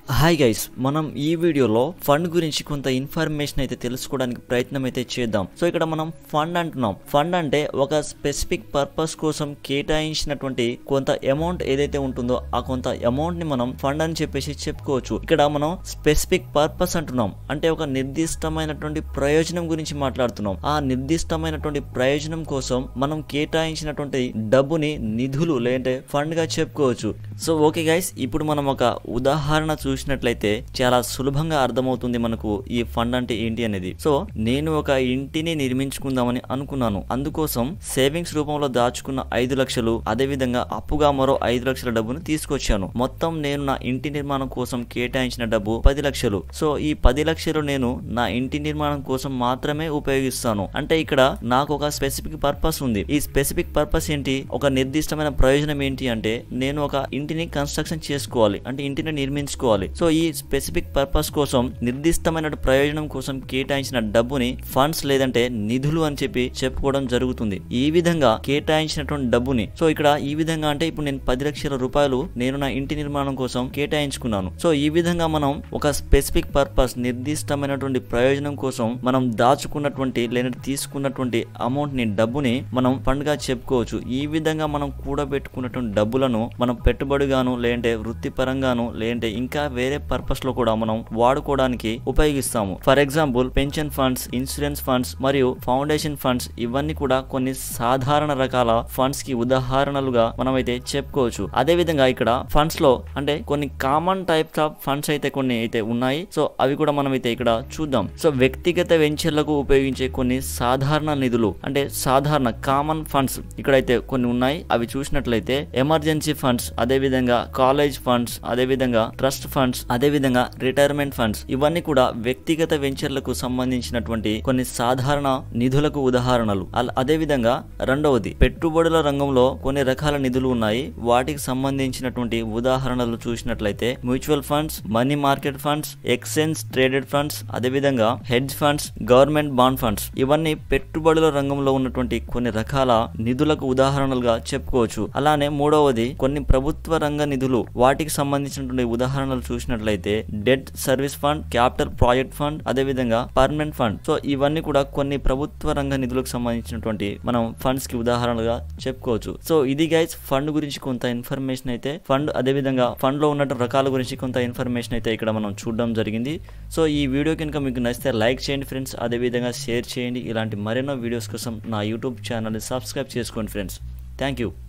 hi guys మనం ఈ వీడియోలో ఫండ్ గురించి కొంత ఇన్ఫర్మేషన్ అయితే తెలుసుకోవడానికి ప్రయత్నం అయితే చేద్దాం సో ఇక్కడ మనం ఫండ్ అంటున్నాం ఫండ్ అంటే ఒక స్పెసిఫిక్ పర్పస్ కోసం కేటాయించినటువంటి కొంత అమౌంట్ ఏదైతే ఉంటుందో ఆ కొంత అమౌంట్ ని మనం ఫండ్ అని చెప్పేసి చెప్పుకోవచ్చు ఇక్కడ మనం స్పెసిఫిక్ పర్పస్ అంటున్నాం అంటే ఒక నిర్దిష్టమైనటువంటి ప్రయోజనం గురించి మాట్లాడుతున్నాం ఆ నిర్దిష్టమైనటువంటి ప్రయోజనం కోసం మనం కేటాయించినటువంటి డబ్బుని నిధులు లేదంటే ఫండ్ గా చెప్పుకోవచ్చు సో ఓకే గైస్ ఇప్పుడు మనం ఒక ఉదాహరణ చూసినట్లయితే చాలా సులభంగా అర్థమవుతుంది మనకు ఈ ఫండ్ అంటే ఏంటి అనేది సో నేను ఒక ఇంటిని నిర్మించుకుందామని అనుకున్నాను అందుకోసం సేవింగ్స్ రూపంలో దాచుకున్న ఐదు లక్షలు అదే విధంగా అప్పుగా మరో ఐదు లక్షల డబ్బును తీసుకొచ్చాను మొత్తం నేను నా ఇంటి నిర్మాణం కోసం కేటాయించిన డబ్బు పది లక్షలు సో ఈ పది లక్షలు నేను నా ఇంటి నిర్మాణం కోసం మాత్రమే ఉపయోగిస్తాను అంటే ఇక్కడ నాకు ఒక స్పెసిఫిక్ పర్పస్ ఉంది ఈ స్పెసిఫిక్ పర్పస్ ఏంటి ఒక నిర్దిష్టమైన ప్రయోజనం ఏంటి అంటే నేను ఒక ఇంటిని కన్స్ట్రక్షన్ చేసుకోవాలి అంటే ఇంటిని నిర్మించుకోవాలి సో ఈ స్పెసిఫిక్ పర్పస్ కోసం నిర్దిష్టమైన ప్రయోజనం కోసం కేటాయించిన డబ్బుని ఫండ్స్ లేదంటే నిధులు అని చెప్పి చెప్పుకోవడం జరుగుతుంది ఈ విధంగా కేటాయించినటువంటి డబ్బుని సో ఇక్కడ ఈ విధంగా అంటే ఇప్పుడు నేను పది లక్షల రూపాయలు నేను నా ఇంటి నిర్మాణం కోసం కేటాయించుకున్నాను సో ఈ విధంగా మనం ఒక స్పెసిఫిక్ పర్పస్ నిర్దిష్టమైనటువంటి ప్రయోజనం కోసం మనం దాచుకున్నటువంటి లేదంటే తీసుకున్నటువంటి అమౌంట్ ని డబ్బుని మనం ఫండ్ గా చెప్పుకోవచ్చు ఈ విధంగా మనం కూడబెట్టుకున్నటువంటి డబ్బులను మనం పెట్టుబడిగాను లేదంటే వృత్తిపరంగాను లేదంటే ఇంకా వేరే పర్పస్ లో కూడా మనం వాడుకోవడానికి ఉపయోగిస్తాము for example pension funds insurance funds మరియు ఫౌండేషన్ ఫండ్స్ ఇవన్నీ కూడా కొన్ని సాధారణ రకాల ఫండ్స్ కి ఉదాహరణలుగా మనం అయితే చెప్పుకోవచ్చు అదే విధంగా ఇక్కడ ఫండ్స్ లో అంటే కొన్ని కామన్ టైప్స్ ఆఫ్ ఫండ్స్ అయితే కొన్ని అయితే ఉన్నాయి సో అవి కూడా మనం అయితే ఇక్కడ చూద్దాం సో వ్యక్తిగత వెంచర్లకు ఉపయోగించే కొన్ని సాధారణ నిధులు అంటే సాధారణ కామన్ ఫండ్స్ ఇక్కడైతే కొన్ని ఉన్నాయి అవి చూసినట్లయితే ఎమర్జెన్సీ ఫండ్స్ అదే విధంగా కాలేజ్ ఫండ్స్ అదే విధంగా ట్రస్ట్ ఫండ్స్ అదే విధంగా రిటైర్మెంట్ ఫండ్స్ ఇవన్నీ కూడా వ్యక్తిగత వెంచర్లకు సంబంధించినటువంటి కొన్ని సాధారణ నిధులకు ఉదాహరణలు అల- అదే విధంగా రెండవది పెట్టుబడుల రంగంలో కొన్ని రకాల నిధులు ఉన్నాయి వాటికి సంబంధించినటువంటి ఉదాహరణలు చూసినట్లయితే mutual funds money market funds exchange traded funds అదే విధంగా hedge funds government bond funds ఇవన్నీ పెట్టుబడుల రంగంలో ఉన్నటువంటి కొన్ని రకాల నిధులకు ఉదాహరణలుగా చెప్పుకోవచ్చు అలానే మూడవది కొన్ని ప్రభుత్వ రంగ నిధులు వాటికి సంబంధించినటువంటి ఉదాహరణలు చూసినట్లయితే debt service fund capital project fund అదే విధంగా పర్మనెంట్ ఫండ్ సో ఇవన్నీ కూడా కొన్ని ప్రభుత్వ రంగ నిధులకు సంబంధించినటువంటి మనం ఫండ్స్ కి ఉదాహరణలుగా చెప్పుకోవచ్చు సో ఇది గైస్ ఫండ్ గురించి కొంత ఇన్ఫర్మేషన్ అయితే ఫండ్ అదే విధంగా ఫండ్ లో ఉన్న రకాల గురించి కొంత ఇన్ఫర్మేషన్ అయితే ఇక్కడ మనం చూడడం జరిగింది సో ఈ వీడియో కనుక మీకు నచ్చితే లైక్ చేయండి ఫ్రెండ్స్ అదే విధంగా షేర్ చేయండి ఇలాంటి మరెన్నో వీడియోస్ కోసం నా యూట్యూబ్ ఛానల్ని సబ్స్క్రైబ్ చేసుకోండి ఫ్రెండ్స్ థ్యాంక్ యూ